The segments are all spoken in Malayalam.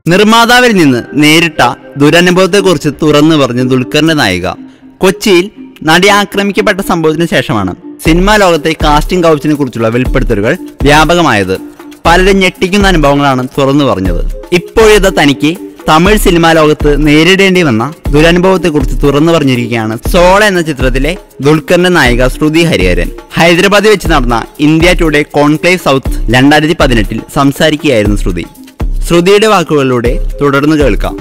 നിർമ്മാതാവിൽ നിന്ന് നേരിട്ട ദുരനുഭവത്തെക്കുറിച്ച് തുറന്നു പറഞ്ഞ ദുൽഖറിന്റെ നായിക കൊച്ചിയിൽ നടി ആക്രമിക്കപ്പെട്ട സംഭവത്തിന് ശേഷമാണ് സിനിമാ ലോകത്തെ കാസ്റ്റിംഗ് കൗച്ചിനെ കുറിച്ചുള്ള വെളിപ്പെടുത്തലുകൾ വ്യാപകമായത് പലരും ഞെട്ടിക്കുന്ന അനുഭവങ്ങളാണ് തുറന്നു പറഞ്ഞത് ഇപ്പോഴിത് തനിക്ക് തമിഴ് സിനിമാ ലോകത്ത് നേരിടേണ്ടി വന്ന ദുരനുഭവത്തെക്കുറിച്ച് തുറന്നു പറഞ്ഞിരിക്കുകയാണ് സോള എന്ന ചിത്രത്തിലെ ദുൽഖറിന്റെ നായിക ശ്രുതി ഹരിഹരൻ ഹൈദരാബാദിൽ വെച്ച് നടന്ന ഇന്ത്യ ടുഡേ കോൺക്ലേവ് സൗത്ത് രണ്ടായിരത്തി പതിനെട്ടിൽ സംസാരിക്കുകയായിരുന്നു ശ്രുതി ശ്രുതിയുടെ വാക്കുകളിലൂടെ തുടർന്ന് കേൾക്കാം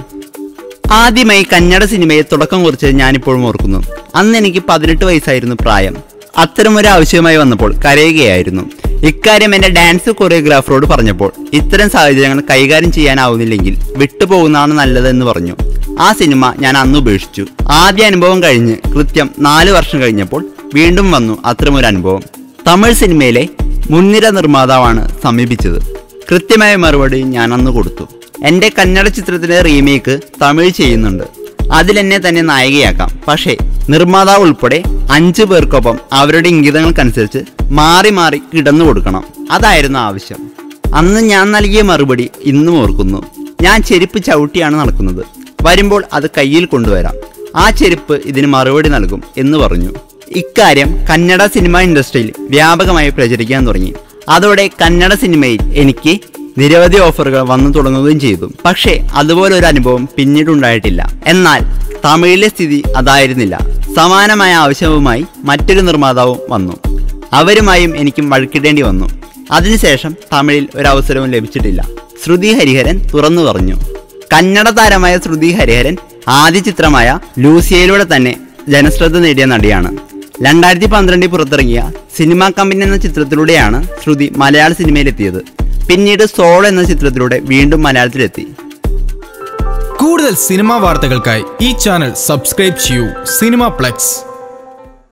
ആദ്യമായി കന്നഡ സിനിമയെ തുടക്കം കുറിച്ച് ഞാനിപ്പോഴും ഓർക്കുന്നു അന്ന് എനിക്ക് പതിനെട്ട് വയസ്സായിരുന്നു പ്രായം അത്തരമൊരു ആവശ്യമായി വന്നപ്പോൾ കരയുകയായിരുന്നു ഇക്കാര്യം എന്റെ ഡാൻസ് കൊറിയോഗ്രാഫറോട് പറഞ്ഞപ്പോൾ ഇത്തരം സാഹചര്യങ്ങൾ കൈകാര്യം ചെയ്യാനാവുന്നില്ലെങ്കിൽ വിട്ടുപോകുന്നതാണ് നല്ലതെന്ന് പറഞ്ഞു ആ സിനിമ ഞാൻ അന്ന് ഉപേക്ഷിച്ചു ആദ്യ അനുഭവം കഴിഞ്ഞ് കൃത്യം നാല് വർഷം കഴിഞ്ഞപ്പോൾ വീണ്ടും വന്നു അത്തരമൊരു അനുഭവം തമിഴ് സിനിമയിലെ മുൻനിര നിർമ്മാതാവാണ് സമീപിച്ചത് കൃത്യമായ മറുപടി ഞാൻ അന്ന് കൊടുത്തു എൻ്റെ കന്നഡ ചിത്രത്തിലെ റീമേക്ക് തമിഴ് ചെയ്യുന്നുണ്ട് അതിലെന്നെ തന്നെ നായികയാക്കാം പക്ഷേ നിർമ്മാതാവ് ഉൾപ്പെടെ അഞ്ചു പേർക്കൊപ്പം അവരുടെ ഇംഗിതങ്ങൾക്കനുസരിച്ച് മാറി മാറി കിടന്നു കൊടുക്കണം അതായിരുന്നു ആവശ്യം അന്ന് ഞാൻ നൽകിയ മറുപടി ഇന്നും ഓർക്കുന്നു ഞാൻ ചെരുപ്പ് ചവിട്ടിയാണ് നടക്കുന്നത് വരുമ്പോൾ അത് കയ്യിൽ കൊണ്ടുവരാം ആ ചെരുപ്പ് ഇതിന് മറുപടി നൽകും എന്ന് പറഞ്ഞു ഇക്കാര്യം കന്നഡ സിനിമ ഇൻഡസ്ട്രിയിൽ വ്യാപകമായി പ്രചരിക്കാൻ തുടങ്ങി അതോടെ കന്നഡ സിനിമയിൽ എനിക്ക് നിരവധി ഓഫറുകൾ വന്നു തുടങ്ങുകയും ചെയ്തു പക്ഷേ അതുപോലെ ഒരു അനുഭവം പിന്നീട് ഉണ്ടായിട്ടില്ല എന്നാൽ തമിഴിലെ സ്ഥിതി അതായിരുന്നില്ല സമാനമായ ആവശ്യവുമായി മറ്റൊരു നിർമ്മാതാവും വന്നു അവരുമായും എനിക്കും വഴക്കിടേണ്ടി വന്നു അതിനുശേഷം തമിഴിൽ ഒരു അവസരവും ലഭിച്ചിട്ടില്ല ശ്രുതി ഹരിഹരൻ തുറന്നു പറഞ്ഞു കന്നഡ താരമായ ശ്രുതി ഹരിഹരൻ ആദ്യ ചിത്രമായ ലൂസിയയിലൂടെ തന്നെ ജനശ്രദ്ധ നേടിയ നടിയാണ് രണ്ടായിരത്തി പന്ത്രണ്ടിൽ പുറത്തിറങ്ങിയ സിനിമാ കമ്പനി എന്ന ചിത്രത്തിലൂടെയാണ് ശ്രുതി മലയാള സിനിമയിലെത്തിയത് പിന്നീട് സോൾ എന്ന ചിത്രത്തിലൂടെ വീണ്ടും മലയാളത്തിലെത്തി കൂടുതൽ സിനിമാ വാർത്തകൾക്കായി ഈ ചാനൽ സബ്സ്ക്രൈബ് ചെയ്യൂ സിനിമ പ്ലെക്സ്